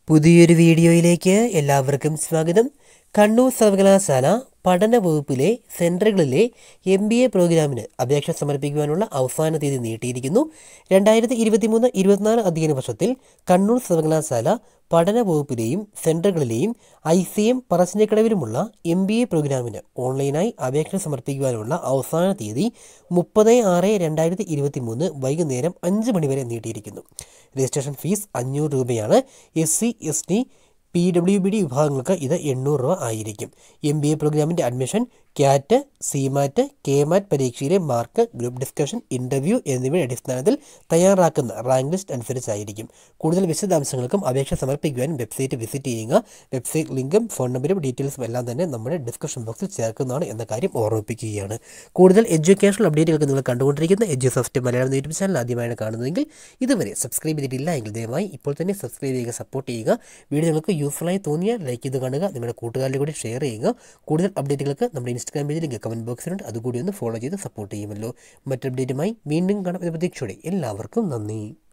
പുതിയൊരു വീഡിയോയിലേക്ക് എല്ലാവർക്കും സ്വാഗതം കണ്ണൂർ സർവകലാശാല പഠന വകുപ്പിലെ സെൻറ്ററുകളിലെ എം ബി എ പ്രോഗ്രാമിന് അപേക്ഷ സമർപ്പിക്കുവാനുള്ള അവസാന തീയതി നീട്ടിയിരിക്കുന്നു രണ്ടായിരത്തി ഇരുപത്തി മൂന്ന് ഇരുപത്തിനാല് അധ്യയന വർഷത്തിൽ കണ്ണൂർ സർവകലാശാല പഠന വകുപ്പിലെയും സെൻറ്ററുകളിലെയും ഐ സി എം പറശ്ശിനിക്കടവിലുമുള്ള എം ബി എ പ്രോഗ്രാമിന് ഓൺലൈനായി അപേക്ഷ സമർപ്പിക്കുവാനുള്ള അവസാന തീയതി മുപ്പത് ആറ് രണ്ടായിരത്തി ഇരുപത്തി മൂന്ന് വൈകുന്നേരം അഞ്ച് മണിവരെ നീട്ടിയിരിക്കുന്നു രജിസ്ട്രേഷൻ ഫീസ് അഞ്ഞൂറ് രൂപയാണ് S C S T P W B D വിഭാഗങ്ങൾക്ക് ഇത് എണ്ണൂറ് രൂപ ആയിരിക്കും എം ബി എ പ്രോഗ്രാമിൻ്റെ admission CAT CMAT K MAT പരീക്ഷയിലെ മാർക്ക് ഗ്രൂപ്പ് ഡിസ്കഷൻ ഇൻ്റർവ്യൂ എന്നിവയുടെ അടിസ്ഥാനത്തിൽ തയ്യാറാക്കുന്ന റാങ്ക് ലിസ്റ്റ് അനുസരിച്ചായിരിക്കും കൂടുതൽ വിശദാംശങ്ങൾക്കും അപേക്ഷ സമർപ്പിക്കുവാനും വെബ്സൈറ്റ് വിസിറ്റ് ചെയ്യുക വെബ്സൈറ്റ് ലിങ്കും ഫോൺ നമ്പരും ഡീറ്റെയിൽസും എല്ലാം തന്നെ നമ്മുടെ ഡിസ്ക്രിപ്ഷൻ ബോക്സിൽ ചേർക്കുന്നതാണ് എന്ന കാര്യം ഓർമ്മിപ്പിക്കുകയാണ് കൂടുതൽ എഡ്യൂക്കേഷണൽ അപ്ഡേറ്റുകൾക്ക് നിങ്ങൾ കണ്ടുകൊണ്ടിരിക്കുന്ന Edu Soft Malayalam YouTube channel ആദ്യമായാണ് കാണുന്നതെങ്കിൽ ഇതുവരെ സബ്സ്ക്രൈബ് ചെയ്തിട്ടില്ല എങ്കിൽ ദയവായി ഇപ്പോൾ തന്നെ സബ്സ്ക്രൈബ് ചെയ്യുക സപ്പോർട്ട് ചെയ്യുക വീഡിയോ നിങ്ങൾക്ക് യൂസ്ഫുള്ളായി തോന്നിയാൽ ലൈക്ക് ചെയ്ത് കാണുക നിങ്ങളുടെ കൂട്ടുകാരിൽ കൂടി ഷെയർ ചെയ്യുക കൂടുതൽ അപ്ഡേറ്റുകൾക്ക് നമ്മുടെ ഇൻസ്റ്റാഗ്രാം പേജിൽ ലിങ്ക് കമൻറ്റ് ബോക്സിലുണ്ട് അതുകൂടി ഒന്ന് ഫോളോ ചെയ്ത് സപ്പോർട്ട് ചെയ്യുമല്ലോ മറ്റു അപ്ഡേറ്റുമായി വീണ്ടും കാണാം എന്ന പ്രതീക്ഷയോടെ എല്ലാവർക്കും നന്ദി